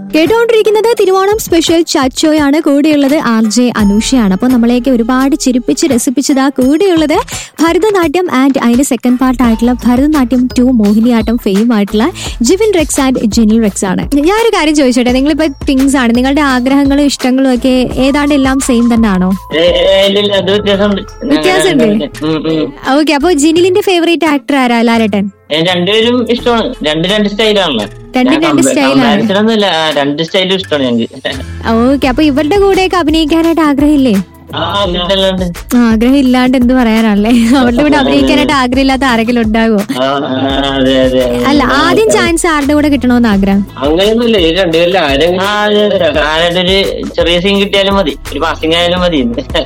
കേട്ടുകൊണ്ടിരിക്കുന്നത് തിരുവോണം സ്പെഷ്യൽ ചാച്ചോയാണ് കൂടെയുള്ളത് R J അനൂഷയാണ് അപ്പോൾ നമ്മളെയൊക്കെ ഒരുപാട് ചിരിപ്പിച്ച് രസിപ്പിച്ചത് ആ കൂടെയുള്ളത് ഭരതനാട്യം ആൻഡ് അതിന്റെ സെക്കൻഡ് പാർട്ട് ആയിട്ടുള്ള ഭരതനാട്യം ടു മോഹിനിയാട്ടം ഫെയിം ആയിട്ടുള്ള Jivin Rex and Jinil Rex ആണ് ഞാനൊരു കാര്യം ചോദിച്ചോട്ടെ നിങ്ങളിപ്പോ ട്വിങ്സ് ആണ് നിങ്ങളുടെ ആഗ്രഹങ്ങളും ഇഷ്ടങ്ങളും ഒക്കെ ഏതാണ്ട് എല്ലാം സെയിം തന്നെയാണോ ഏ, ഏ, ഇല്ല, ഇല്ല, അത് വ്യത്യാസമുണ്ട് വ്യത്യാസമുണ്ട്? ഉം, ഉം. ഓക്കെ അപ്പോൾ ജിനിലിന്റെ ഫേവറേറ്റ് ആക്ടർ ആരാ ലാലേട്ടൻ ഏ, രണ്ടുപേരും ഇഷ്ടമാണ് രണ്ട് രണ്ട് സ്റ്റൈലാണല്ലോ രണ്ടും രണ്ട് സ്റ്റൈലാണ് ഒന്നുമില്ല രണ്ട് സ്റ്റൈലും ഇഷ്ടമാണ് ഞങ്ങൾക്ക് ഓക്കെ അപ്പൊ ഇവരുടെ കൂടെയൊക്കെ അഭിനയിക്കാനായിട്ട് ആഗ്രഹമില്ലേ ആ ഇഷ്ടമല്ലാണ്ട് ആ, ആഗ്രഹം ഇല്ലാണ്ട് എന്ത് പറയാനാണല്ലേ അവരുടെ കൂടെ അഭിനയിക്കാനായിട്ട് ആഗ്രഹമില്ലാത്ത ആരെങ്കിലും ഉണ്ടാകുമോ ആ, ആ, അതെ അതെ അല്ല ആദ്യം ചാൻസ് ആരുടെ കൂടെ കിട്ടണമെന്ന് ആഗ്രഹം അങ്ങനെയൊന്നുമില്ല ഈ രണ്ടുപേരിൽ ആരെങ്കിലും ആ, അതെ, അതെ. ആരായിട്ട് ഒരു ചെറിയ സീൻ കിട്ടിയാലും മതി ഒരു പാസിംഗ് ആയാലും മതി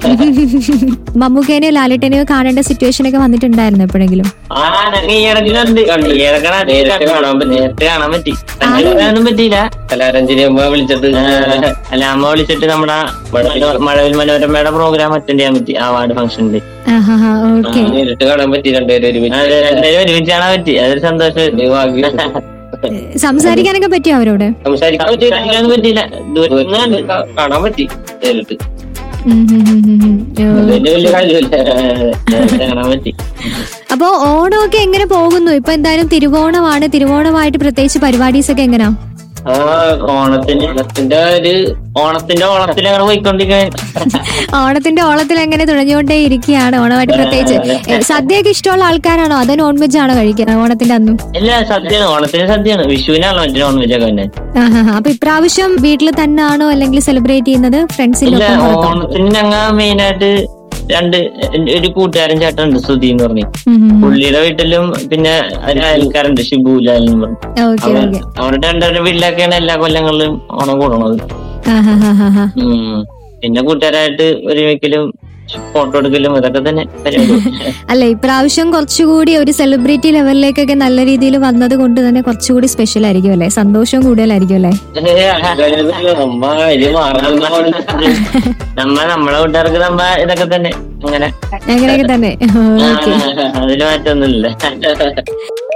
മമ്മൂക്കേനെയോ ലാലേട്ടനെയോ കാണേണ്ട സിറ്റുവേഷൻ ഒക്കെ വന്നിട്ടുണ്ടായിരുന്നു എപ്പോഴെങ്കിലും ആ ഞങ്ങൾ ഈ ഇടയ്ക്കുണ്ട് ഈ ഇടയ്ക്ക് നേരിട്ട് കാണാൻ പറ്റി നേരിട്ട് കാണാൻ പറ്റി കാണാനൊന്നും പറ്റിയില്ല കലാരഞ്ജനി അമ്മ വിളിച്ചിട്ട് ആ, അല്ല അമ്മ വിളിച്ചിട്ട് നമ്മുടെ മഴവിൽ- മഴവിൽ മനോരമയുടെ പ്രോഗ്രാം അറ്റൻഡ് ചെയ്യാൻ പറ്റി അവാർഡ് ഫംഗ്ഷനിൽ ഓക്കെ നേരിട്ട് കാണാൻ പറ്റി രണ്ടുപേരും ഒരുമിച്ച് രണ്ടുപേരും ഒരുമിച്ച് കാണാൻ പറ്റി അതൊരു സന്തോഷം ഈ ഭാഗ്യം. സംസാരിക്കാനൊക്കെ പറ്റിയോ അവരോട് സംസാരിക്കാൻ പറ്റി പറ്റിയില്ല ദൂരത്ത് നിന്ന് കണ്ട്. കാ- കാണാൻ പറ്റി നേരിട്ട് ഉം, ഉം, ഉം, ഉം, ഉം. ഓ. വലിയ വലിയ കാര്യമല്ല നേരിട്ട് കാണാൻ പറ്റി അപ്പോ ഓണമൊക്കെ എങ്ങനെ പോകുന്നു ഇപ്പൊ എന്തായാലും തിരുവോണമാണ് തിരുവോണമായിട്ട് പ്രത്യേകിച്ച് പരിപാടീസ് ഒക്കെ എങ്ങനെയാ ആ ഓണത്തിന് ഓണത്തിന്റെ ഒരു ഓണത്തിന്റെ ഓണത്തിൽ അങ്ങനെ പോയിക്കൊണ്ടിരിക്കണേ ഓണത്തിന്റെ ഓളത്തിൽ എങ്ങനെ തുഴഞ്ഞുകൊണ്ടേ ഇരിക്കുകയാണ് ഓണമായിട്ട് പ്രത്യേകിച്ച് ഏ, സദ്യയൊക്കെ ഇഷ്ടമുള്ള ആൾക്കാരാണോ അതോ നോൺ വെജ് ആണോ കഴിക്കുന്നത് ഓണത്തിന്റെ അന്നും ഇല്ല സദ്യയാണ് ഓണത്തിന് സദ്യയാണ് വിഷുവിനാണല്ലോ മറ്റേ നോൺ വെജ് ഒക്കെ തന്നെ ആഹാ. അപ്പൊ ഇപ്രാവശ്യം വീട്ടിൽ തന്നെയാണോ അല്ലെങ്കിൽ സെലിബ്രേറ്റ് ചെയ്യുന്നത് ഫ്രണ്ട്സിന്റെ ഇല്ല ഒപ്പം പുറത്തോ? ഓണത്തിന് ഞങ്ങ മെയിൻ ആയിട്ട് രണ്ട് ഒരു കൂട്ടുകാരൻ ചേട്ടനുണ്ട് സുധി എന്ന് പറഞ്ഞു ഉം, ഉം, ഉം. പുള്ളിയുടെ വീട്ടിലും പിന്നെ ഒരു അയൽക്കാരുണ്ട് ഷിബുലാൽ എന്ന് പറഞ്ഞു ഓക്കെ അവർ- ഓക്കെ അവരുടെ രണ്ടുപേരുടെ വീട്ടിലൊക്കെയാണ് എല്ലാ കൊല്ലങ്ങളിലും ഓണം കൂടണത് ആഹാ, ഹാ, ഹാ, ഹാ. ഉം. പിന്നെ കൂട്ടുകാരായിട്ട് ഒരുമിക്കലും ഫോട്ടോ എടുക്കലും ഇതൊക്കെ തന്നെ പരിപാടി അല്ല ഇപ്രാവശ്യം കുറച്ചുകൂടി ഒരു സെലിബ്രിറ്റി ലെവലിലേക്കൊക്കെ നല്ല രീതിയിൽ വന്നത് കൊണ്ട് തന്നെ കുറച്ചുകൂടി സ്പെഷ്യൽ ആയിരിക്കും അല്ലേ സന്തോഷവും കൂടുതലായിരിക്കും അല്ലേ അമ്മ ഇത് മാറാൻ നമ്മ നമ്മളെ കൂട്ടുകാർക്ക് നമ്മ ഇതൊക്കെ തന്നെ അങ്ങനെ അങ്ങനെയൊക്കെ തന്നെ ഓക്കെ അതിന് മാറ്റൊന്നുമില്ല